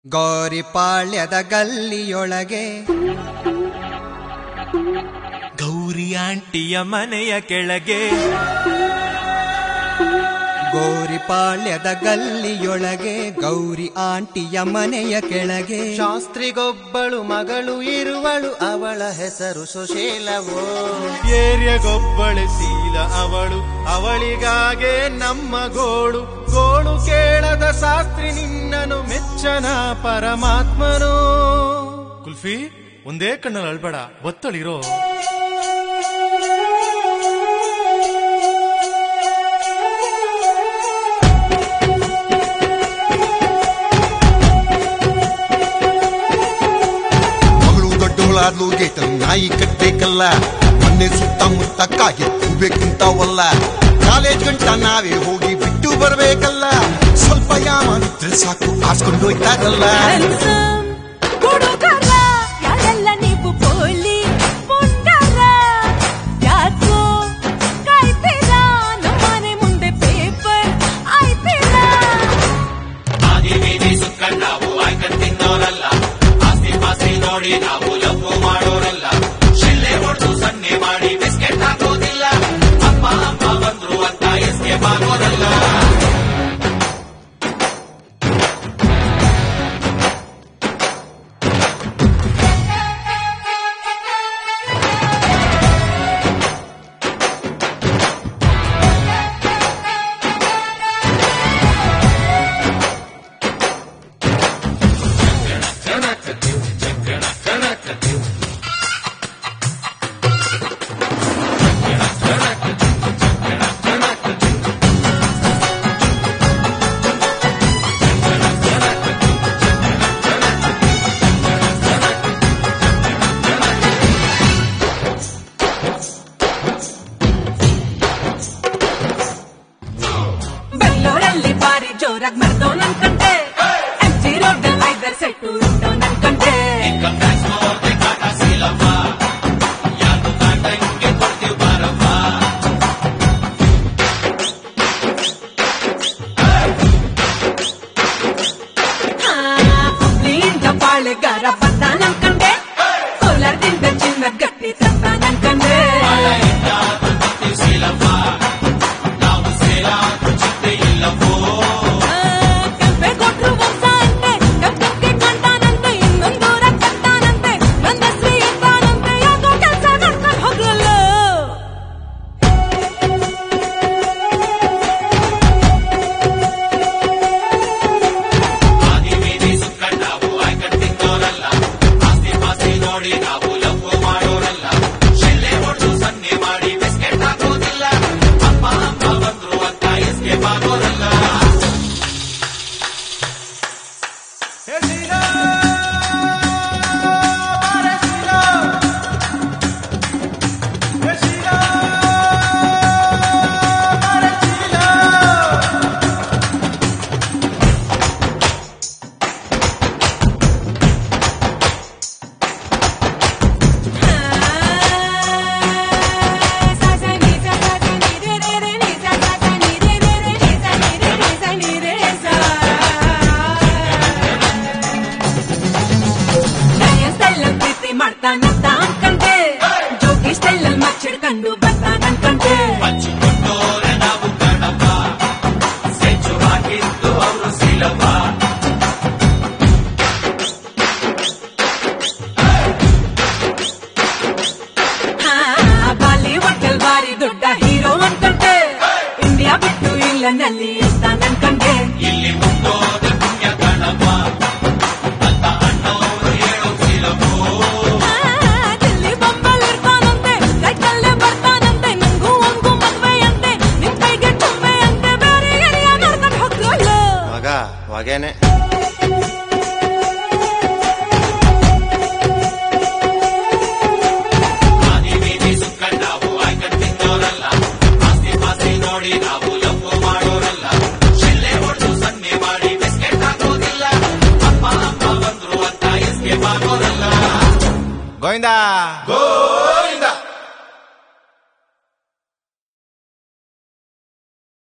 ಗೋರಿಪಾಳ್ಯದ ಗಲ್ಲಿಯೊಳಗೆ ಗೌರಿ ಆಂಟಿಯ ಮನೆಯ ಕೆಳಗೆ ಗೋರಿಪಾಳ್ಯದ ಗಲ್ಲಿಯೊಳಗೆ ಗೌರಿ ಆಂಟಿಯ ಮನೆಯ ಕೆಳಗೆ ಶಾಸ್ತ್ರಿಗೊಬ್ಬಳು ಮಗಳು ಇರುವಳು ಅವಳ ಹೆಸರು ಸುಶೀಲವೋ ಏರಿಯಗೊಬ್ಬಳೆ ಶೀಲ ಅವಳು ಅವಳಿಗಾಗೆ ನಮ್ಮ ಗೋಳು ಗೋಳು ಕೇಳದ ಶಾಸ್ತ್ರಿ ನಿನ್ನನು ಮೆಚ್ಚನ ಪರಮಾತ್ಮನೋ ಕುಲ್ಫಿ ಒಂದೇ ಕಣ್ಣಲ್ಲಿ ಅಳ್ಬೇಡ ಒತ್ತಳಿರೋ ಮಗಳು ದೊಡ್ಡವಳಾದ್ಲು ಗೇಟಲ್ ನಾಯಿ ಕಟ್ಬೇಕಲ್ಲ ಮೊನ್ನೆ ಸುತ್ತಮುತ್ತ ಕಾಗೆ ಕೂಬೇಕಂತಾವಲ್ಲ ಕಾಲೇಜ್ ಗಂಟ ನಾವೇ ಹೋಗಿ ಬಿಟ್ಟು ಬರ್ಬೇಕಲ್ಲ ಸ್ವಲ್ಪ ಯಾಮಾನಿದ್ರೆ ಸಾಕು ಆಸ್ಕೊಂಡು ಹೋಯ್ತಾರಲ್ಲ ಹ್ಯಾಂಡ್ಸಮ್ ಹುಡುಗರ ಯಾರೆಲ್ಲ ನೀವು ಪೋಲಿ ಪುಂಡರ ಯಾಕೋ ಕಾಯ್ತೀರಾ ನಮ್ಮನೆ ಮುಂದೆ ಪೇಪರ್ ಆಯ್ತೀರಾ ಬೆಂಗಳೂರಲ್ಲಿ ಬಾರಿ ಜೋರಾಗಿ ಮರ್ದೋ ನನ್ಕಂಡೆ ಎಂ ಜಿ ರೋಡ್ ಐದರ್ ಸೆಟ್ಟು ಇಟ್ಟೋ ನನ್ಕಂಡೆ ಹುಬ್ಳಿಯಿಂದ ಬಾಳೆಗಾರ ಬಂದ ನನ್ಕಂಡೆ ಕೋಲಾರದಿಂದ ಚಿನ್ನ ಗಟ್ಟಿ ತಂದ ನನ್ಕಂಡೆ ಕೆಂಪೇಗೌಡ್ರು ವಂಶ ಅಂತೆ ಕಪ್ಪಕ್ಕೆ ಕಂಡಾನಂತೆ ಇನ್ನೊಂದೂರ ಕಟ್ಟಾನಂತೆ ನನ್ನ ಶ್ರೀ ಇದ್ದಾನಂತೆ ಯಾಕೋ ಕೆಲಸ ನಡ್ಕೊಂಡು ಹೋಗಲ್ಲ ಮಾಡ್ತಾನಂತ ಅನ್ಕಂಡೆ ಜೋಗಿ ಸ್ಟೈಲ್ ಅಲ್ಲಿ ಮಚ್ಚಿಡ್ಕೊಂಡು ಬರ್ತಾನ ಅನ್ಕಂಡೆ ಬಾಲಿವುಡ್ ಅಲ್ಲಿ ಬಾರಿ ದೊಡ್ಡ ಹೀರೋ ಅನ್ಕಂಡೆ ಇಂಡಿಯಾ ಬಿಟ್ಟು ಇಂಗ್ಲೆಂಡ್ನಲ್ಲಿ ಇರ್ತಾನ ಅನ್ಕಂಡೆ ದಿಲ್ಲಿ ಬೊಂಬಲ್ ಇರ್ತಾನಂತೆ ಸೈಕಲ್ಲೇ ಬರ್ತಾನಂತೆ ನಂಗೂ ಒಂಗೂ ಮದ್ವೆ ಅಂತೆ ನಿಮ್ ಕೈಗೆ ತುಂಬೆ ಅಂತೆ ಬೇರೆ ಏರಿಯಾ ನೋಡ್ಕೊಂಡು ಹೋಗ್ಲಲ್ಲ ಮಗ ಹೊಗೆನೆ ಗೋವಿಂದ ಗೋ